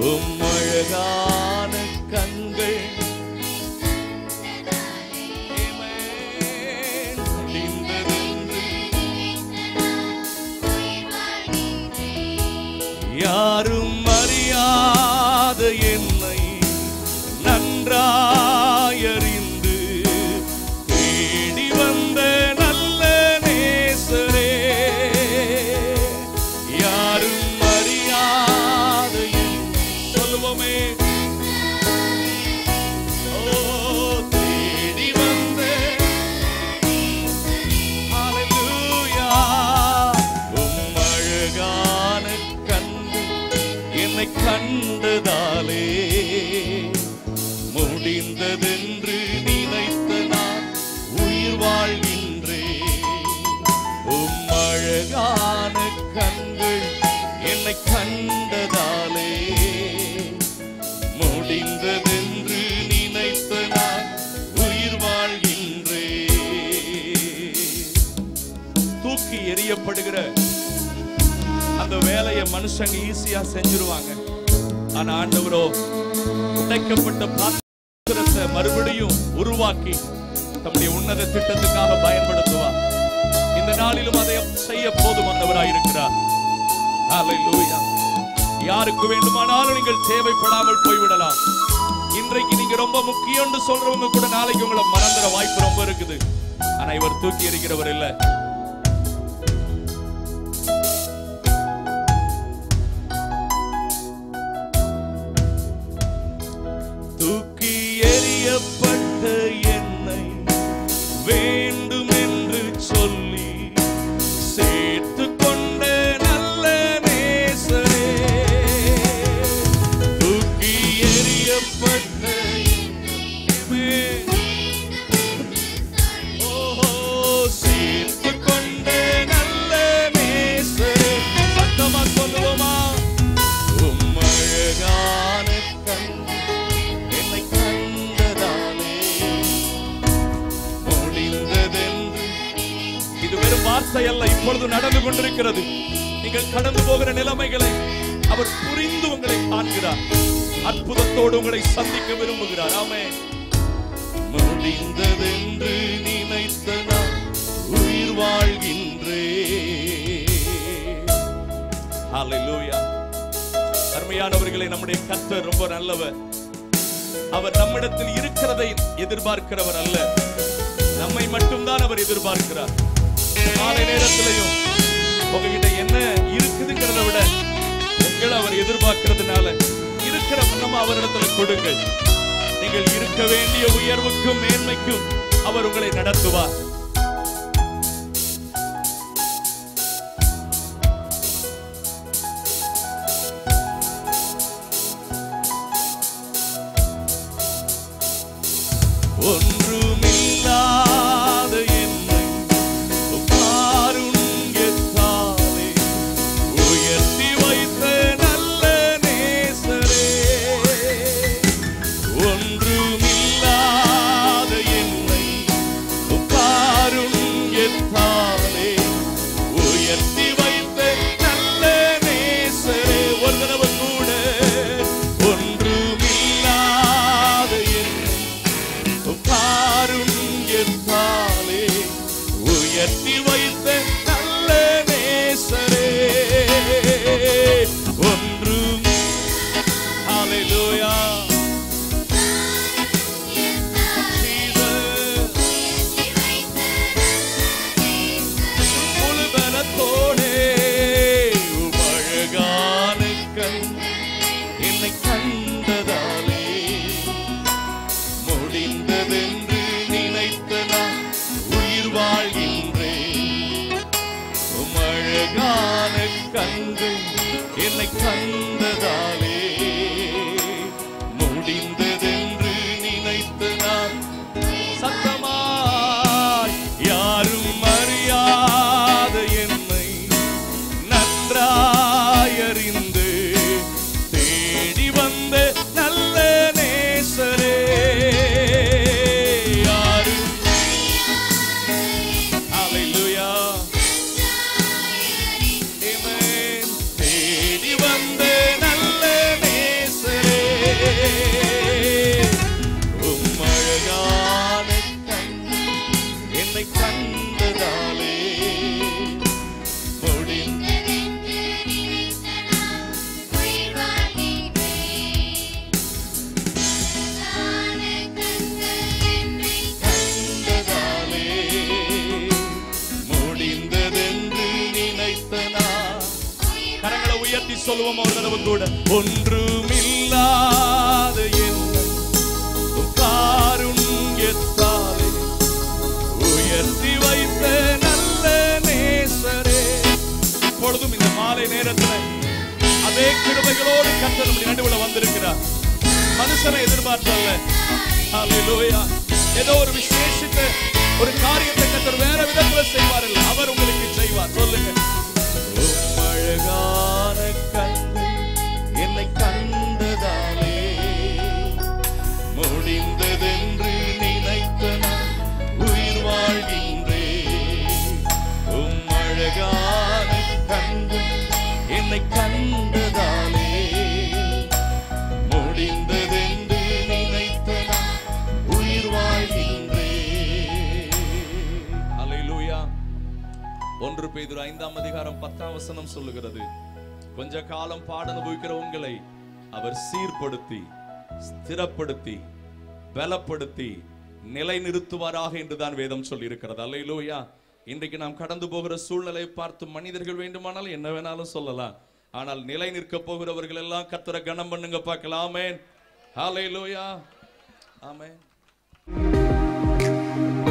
உம் அழகான கண்கள் Amen. முடிந்ததென்று யாரும் அறியாத என்னை நன்றாயறிந்து தேடி வந்த நல்ல நேசரே யாரும் அறியாத என்னை சொல்லுவோமே ஓ தேடி வந்த ஹalleluya உம் அழகான கண்டு என்னை கண்டதாலே முடிந்ததென்று நினைத்த நான் உயிர் வாழ்கின்றேன் உம் அழகான கண்கள் என்னை கண்டதாலே முடிந்ததென்று நினைத்த நான் உயிர் வாழ்கின்றேன் தூக்கி எறியப்படுகிற அந்த வேலையை மனுஷங்க ஈஸியா செஞ்சிருவாங்க ஆனா ஆண்டவரோ உடைக்கப்பட்ட பாத்திரத்தை மறுபடியும் உருவாக்கி தம்முடைய உன்னத திட்டத்துக்காக பயன்படுத்துவார் இந்த நாளிலும் அதை செய்ய போதுமானவராய் இருக்கிறார் ஹalleluya யாருக்கு வேண்டுமானாலும் நீங்கள் தேவைப்படாமல் போய்விடலாம் இன்றைக்கு நீங்க ரொம்ப முக்கியம்னு சொல்றவங்க கூட நாளைக்கு உங்களை மறந்துட வாய்ப்பு ரொம்ப இருக்குது ஆனா இவர் தூக்கி எறிகிறவர் இல்லை தூக்கி எறியப்பட்ட என்னை வேண்டும் என்று சொல்லி சேர்த்து கொண்ட நல்ல நேசரே தூக்கி எறியப்பட்ட என்னை ஓஹோ, சேர்த்து கொண்ட நல்ல நேசரே. சத்தமா சொல்லுவோமா உம் அழகான கண் என்னை கண்டதாலே முடிந்ததென்று இது வெறும் வார்த்தை அல்ல இப்பொழுது நடந்து கொண்டிருக்கிறது நீங்கள் கடந்து போகிற நிலைமைகளை அவர் புரிந்து உங்களை காண்கிறார் அற்புதத்தோடு உங்களை சந்திக்க விரும்புகிறார் ஆமே முடிந்ததென்று நினைத்த நான் உயிர் வாழ்கின்றே ஹalleluya அருமையானவர்களே நம்முடைய கர்த்தர் ரொம்ப நல்லவர் அவர் நம்மிடத்தில் இருக்கிறதை எதிர்பார்க்கிறவர் அல்ல நம்மை மட்டும்தான் அவர் எதிர்பார்க்கிறார் காலை நேரத்திலையும் உங்ககிட்ட என்ன இருக்குதுங்கிறத விட உங்களை அவர் எதிர்பார்க்கிறதுனால இருக்கிற நம்ம அவரிடத்துல கொடுங்கள் நீங்கள் இருக்க வேண்டிய உயர்வுக்கும் மேன்மைக்கும் அவர் உங்களை நடத்துவார் ஒன்றுமில்லாத என்னை காருண்யத்தாலே உயர்த்தி வைத்த நல்ல நேசரே ஒன்றுமில்லாத என்னை காருண்யத்தாலே உயர்த்தி வைத்த நல்ல நேசரே ஒரு தடவை கூட ஒன்றுமில்லாத என்னை காருண்யத்தாலே உயர்த்தி வைத்த நல்ல நேசரே ஒன்றும் ஹalleluya Jesus முழு பலத்தோடே உம் அழகான கண் என்னை கண்டதாலே முடிந்ததென்று நினைத்த நான் உயிர் வாழ்கின்றேன் உம் அழகான கண்கள் என்னை கண்டதாலே முடிந்ததென்று நினைத்த நான் சத்தமாய் யாரும் அறியாத என்னை நன்றாயறிந்து தேடி வந்த நல்ல நேசரே யாரும் Hallelujah. Amen. தேடி வந்த சொல்லுவோம் ஒரு தடவை கூட ஒன்றுமில்லாத என்னை உம் காருண்யத்தாலே உயர்த்தி வைத்த நல்ல நேசரே இப்பொழுதும் இந்த மாலை நேரத்தில் அதே கிருபைகளோடு கர்த்தர் நம்முடைய நடுவுல வந்திருக்கிறார் மனுஷனை எதிர்பார்த்தல்ல ஹalleluya ஏதோ ஒரு விசேஷித்த ஒரு காரியத்தை கர்த்தர் வேற விதத்துல செய்வார் இல்ல அவர் உங்களுக்கு செய்வார் சொல்லுங்க உம் அழகான கண்கள் என்னை கண்டதாலே முடிந்ததென்று நினைத்த நான் உயிர் வாழ்கின்றேன் உம் அழகான கண்கள் என்னை கண்டதாலே முடிந்ததென்று நினைத்த நான் உயிர் வாழ்கின்றேன் அல்லேலூயா ஒன்று பேதுரு ஐந்தாம் அதிகாரம் பத்தாம் வசனம் சொல்லுகிறது கொஞ்ச காலம் பாட அனுபவிக்கிற உங்களை அவர் சீர்படுத்தி ஸ்திரப்படுத்தி பலப்படுத்தி நிலைநிறுத்துவாராக என்றுதான் வேதம் சொல்லி இருக்கிறது அல்லையிலூயா இன்றைக்கு நாம் கடந்து போகிற சூழ்நிலையை பார்த்து மனிதர்கள் வேண்டுமானால் என்ன வேணாலும் சொல்லலாம் ஆனால் நிலை நிற்க போகிறவர்கள் எல்லாம் கத்தரை கனம் பண்ணுங்க பார்க்கலாம் ஆமென் ஹalleluya ஆமென்